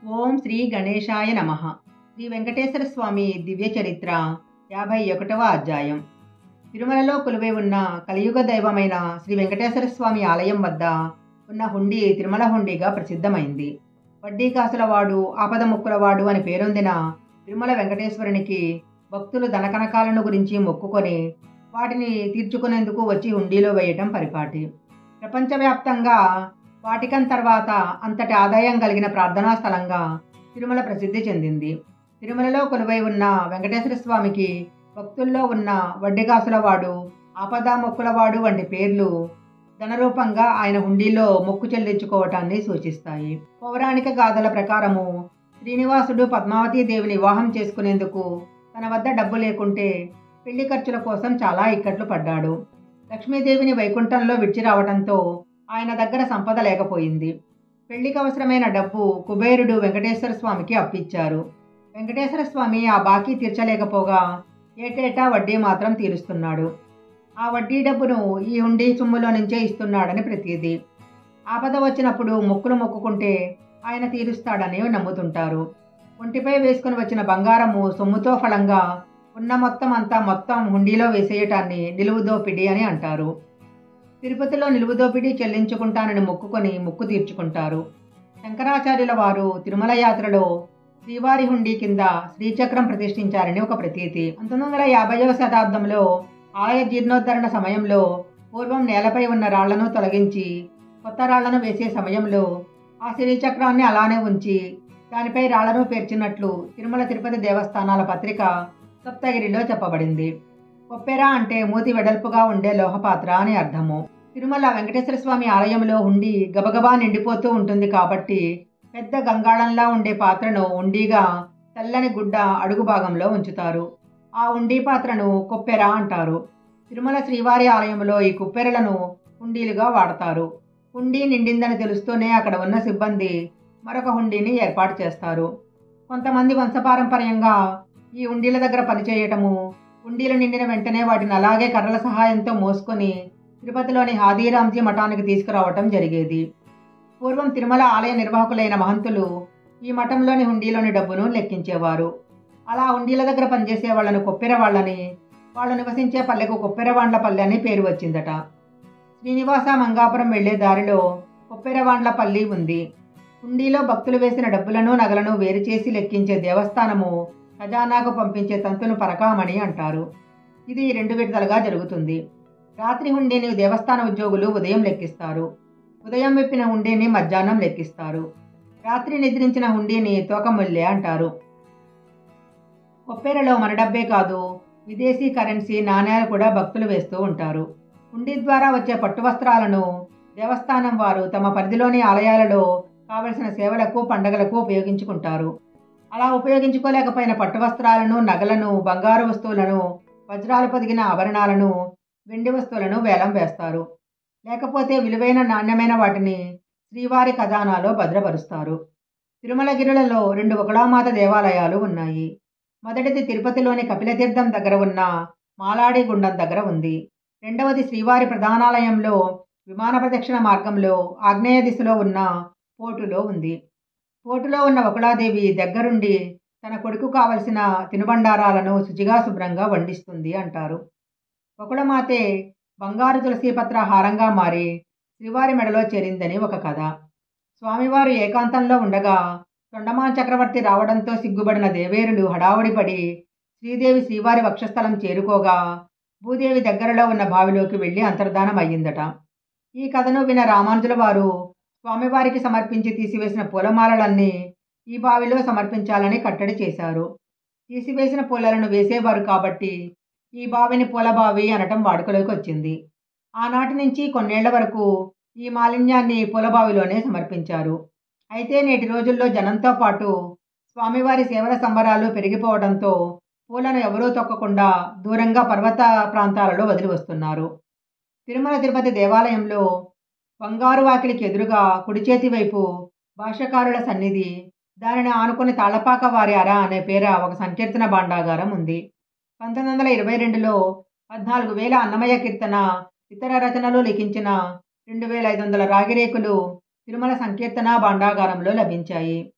ఓం శ్రీ గణేశాయ నమ శ్రీ వెంకటేశ్వర స్వామి దివ్య చరిత్ర యాభై ఒకటవ అధ్యాయం తిరుమలలో కొలువై ఉన్న కలియుగ దైవమైన శ్రీ వెంకటేశ్వర స్వామి ఆలయం వద్ద ఉన్న హుండీ తిరుమల హుండీగా ప్రసిద్ధమైంది వడ్డీ కాసులవాడు ఆపద ముక్కులవాడు అని పేరొందిన తిరుమల వెంకటేశ్వరునికి భక్తులు ధనకనకాలను గురించి మొక్కుకొని వాటిని తీర్చుకునేందుకు వచ్చి హుండీలో వేయటం పరిపాటి ప్రపంచవ్యాప్తంగా వాటికన్ తర్వాత అంతటి ఆదాయం కలిగిన ప్రార్థనా స్థలంగా తిరుమల ప్రసిద్ధి చెందింది తిరుమలలో కొలువై ఉన్న వెంకటేశ్వర స్వామికి భక్తుల్లో ఉన్న వడ్డికాసులవాడు ఆపదా మొక్కులవాడు వంటి పేర్లు ధనరూపంగా ఆయన హుండీలో మొక్కు చెల్లించుకోవటాన్ని సూచిస్తాయి పౌరాణిక గాథల ప్రకారము శ్రీనివాసుడు పద్మావతీ దేవిని వివాహం చేసుకునేందుకు తన వద్ద డబ్బు లేకుంటే పెళ్లి ఖర్చుల కోసం చాలా ఇక్కట్లు పడ్డాడు లక్ష్మీదేవిని వైకుంఠంలో విడిచి రావడంతో ఆయన దగ్గర సంపద లేకపోయింది పెళ్లికి అవసరమైన డబ్బు కుబేరుడు వెంకటేశ్వర స్వామికి అప్పిచ్చారు వెంకటేశ్వర స్వామి ఆ బాకీ తీర్చలేకపోగా ఏటేటా వడ్డీ మాత్రం తీరుస్తున్నాడు ఆ వడ్డీ డబ్బును ఈ హుండీ సొమ్ములో నుంచే ఇస్తున్నాడని ప్రతీది ఆపద వచ్చినప్పుడు మొక్కులు మొక్కుకుంటే ఆయన తీరుస్తాడని నమ్ముతుంటారు ఒంటిపై వేసుకుని వచ్చిన బంగారము సొమ్ముతో ఫలంగా ఉన్న మొత్తం అంతా మొత్తం హుండీలో వేసేయటాన్ని నిలువు దోపిడీ అని అంటారు తిరుపతిలో నిలువు దోపిడీ చెల్లించుకుంటానని మొక్కుకొని మొక్కు తీర్చుకుంటారు శంకరాచార్యుల వారు తిరుమల యాత్రలో శ్రీవారి హుండీ కింద శ్రీచక్రం ప్రతిష్ఠించారని ఒక ప్రతీతి పంతొమ్మిది వందల యాభైవ శతాబ్దంలో ఆలయ జీర్ణోద్ధరణ సమయంలో పూర్వం నేలపై ఉన్న రాళ్లను తొలగించి కొత్త రాళ్లను వేసే సమయంలో ఆ శ్రీచక్రాన్ని అలానే ఉంచి దానిపై రాళ్లను పేర్చినట్లు తిరుమల తిరుపతి దేవస్థానాల పత్రిక సప్తగిరిలో చెప్పబడింది కొప్పెర అంటే మూతి వెడల్పుగా ఉండే లోహపాత్ర అని అర్థము తిరుమల వెంకటేశ్వర స్వామి ఆలయంలో ఉండి గబగబా నిండిపోతూ ఉంటుంది కాబట్టి పెద్ద గంగాళంలా ఉండే పాత్రను ఉండిగా తెల్లని గుడ్డ అడుగు భాగంలో ఉంచుతారు ఆ ఉండి పాత్రను కొప్పెర అంటారు తిరుమల శ్రీవారి ఆలయంలో ఈ కుప్పెరలను హుండీలుగా వాడతారు హుండీ నిండిందని తెలుస్తూనే అక్కడ ఉన్న సిబ్బంది మరొక హుండీని ఏర్పాటు చేస్తారు కొంతమంది వంశపారంపర్యంగా ఈ ఉండీల దగ్గర పనిచేయటము ఉండీలు నిండిన వెంటనే వాటిని అలాగే కర్రల సహాయంతో మోసుకొని తిరుపతిలోని హాదీరాంజీ మఠానికి తీసుకురావటం జరిగేది పూర్వం తిరుమల ఆలయ నిర్వాహకులైన మహంతులు ఈ మఠంలోని హుండీలోని డబ్బును లెక్కించేవారు అలా హుండీల దగ్గర పనిచేసే వాళ్ళను కొప్పెర వాళ్ళని వాళ్ళు నివసించే పల్లెకు కొప్పెరవాండ్ల పల్లె అని పేరు వచ్చిందట శ్రీనివాస మంగాపురం వెళ్లే దారిలో కొప్పెరవాండ్ల పల్లి ఉంది హుండీలో భక్తులు వేసిన డబ్బులను నగలను వేరు చేసి లెక్కించే దేవస్థానము ఖజానాకు పంపించే తంతును పరకామణి అంటారు ఇది రెండు విడతలుగా జరుగుతుంది రాత్రి హుండీని దేవస్థాన ఉద్యోగులు ఉదయం లెక్కిస్తారు ఉదయం విప్పిన హుండీని మధ్యాహ్నం లెక్కిస్తారు రాత్రి నిద్రించిన హుండీని తోకముల్లె అంటారు కొప్పెరలో మన డబ్బే కాదు విదేశీ కరెన్సీ నాణ్యాలు కూడా భక్తులు వేస్తూ ఉంటారు హుండీ ద్వారా వచ్చే పట్టు వస్త్రాలను దేవస్థానం వారు తమ పరిధిలోని ఆలయాలలో కావలసిన సేవలకు పండగలకు ఉపయోగించుకుంటారు అలా ఉపయోగించుకోలేకపోయిన పట్టు వస్త్రాలను నగలను బంగారు వస్తువులను వజ్రాలు పొదిగిన ఆభరణాలను వెండి వస్తువులను వేలం వేస్తారు లేకపోతే విలువైన నాణ్యమైన వాటిని శ్రీవారి ఖజానాలో భద్రపరుస్తారు తిరుమలగిరులలో రెండు ఒకళామాత దేవాలయాలు ఉన్నాయి మొదటిది తిరుపతిలోని కపిలతీర్థం దగ్గర ఉన్న మాలాడి గుండం దగ్గర ఉంది రెండవది శ్రీవారి ప్రధానాలయంలో విమాన ప్రదక్షిణ మార్గంలో ఆగ్నేయ దిశలో ఉన్న పోటులో ఉంది పోటులో ఉన్న ఒకళాదేవి దగ్గరుండి తన కొడుకు కావలసిన తినుబండారాలను శుచిగా శుభ్రంగా వండిస్తుంది అంటారు ఒకళమాతే బంగారు తులసీపత్ర హారంగా మారి శ్రీవారి మెడలో చేరిందని ఒక కథ స్వామివారు ఏకాంతంలో ఉండగా తొండమాన్ చక్రవర్తి రావడంతో సిగ్గుబడిన దేవేరులు హడావుడిపడి శ్రీదేవి శ్రీవారి వక్షస్థలం చేరుకోగా భూదేవి దగ్గరలో ఉన్న బావిలోకి వెళ్ళి అంతర్ధానం అయ్యిందట ఈ కథను విన రామానుజుల వారు స్వామివారికి సమర్పించి తీసివేసిన పూలమాలలన్నీ ఈ బావిలో సమర్పించాలని కట్టడి చేశారు తీసివేసిన పూలలను వేసేవారు కాబట్టి ఈ బావిని పూలబావి అనటం వాడుకలోకి వచ్చింది ఆనాటి నుంచి కొన్నేళ్ల వరకు ఈ మాలిన్యాన్ని పూలబావిలోనే సమర్పించారు అయితే నేటి రోజుల్లో జనంతో పాటు స్వామివారి సేవల సంబరాలు పెరిగిపోవడంతో పూలను ఎవరూ తొక్కకుండా దూరంగా పర్వత ప్రాంతాలలో వదిలి వస్తున్నారు తిరుమల తిరుపతి దేవాలయంలో బంగారు వాకిలికి ఎదురుగా కుడి చేతి వైపు భాష్యకారుల సన్నిధి దానిని ఆనుకుని తాళపాక వారి అర అనే పేర ఒక సంకీర్తన భాండాగారం ఉంది పంతొమ్మిది వందల ఇరవై రెండులో పద్నాలుగు వేల అన్నమయ్య కీర్తన ఇతర రచనలు లిఖించిన రెండు వేల ఐదు వందల రాగిరేకులు తిరుమల సంకీర్తన భాండాగారంలో లభించాయి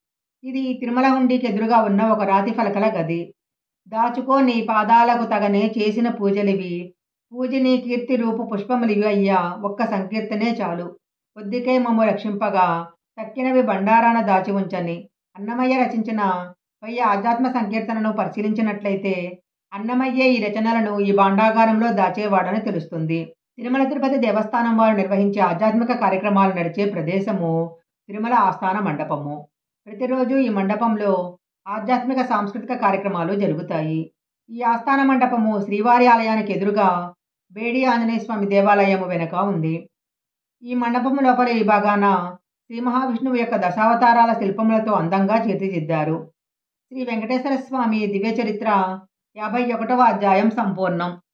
ఇది తిరుమల హుండీకి ఎదురుగా ఉన్న ఒక రాతి ఫలకల గది దాచుకో నీ పాదాలకు తగనే చేసిన పూజలివి పూజని కీర్తి రూపు పుష్పములివి అయ్యా ఒక్క సంకీర్తనే చాలు కొద్దికే మమ్ము రక్షింపగా తక్కినవి బండారాన దాచి ఉంచని అన్నమయ్య రచించిన పై ఆధ్యాత్మ సంకీర్తనను పరిశీలించినట్లయితే అన్నమయ్యే ఈ రచనలను ఈ భాండాగారంలో దాచేవాడని తెలుస్తుంది తిరుమల తిరుపతి దేవస్థానం వారు నిర్వహించే ఆధ్యాత్మిక కార్యక్రమాలు నడిచే ప్రదేశము తిరుమల ఆస్థాన మండపము ప్రతిరోజు ఈ మండపంలో ఆధ్యాత్మిక సాంస్కృతిక కార్యక్రమాలు జరుగుతాయి ఈ ఆస్థాన మండపము శ్రీవారి ఆలయానికి ఎదురుగా బేడి ఆంజనేయ స్వామి దేవాలయము వెనుక ఉంది ఈ మండపము లోపల ఈ భాగాన శ్రీ మహావిష్ణువు యొక్క దశావతారాల శిల్పములతో అందంగా తీర్చిదిద్దారు శ్రీ వెంకటేశ్వర స్వామి దివ్య చరిత్ర యాభై ఒకటవ అధ్యాయం సంపూర్ణం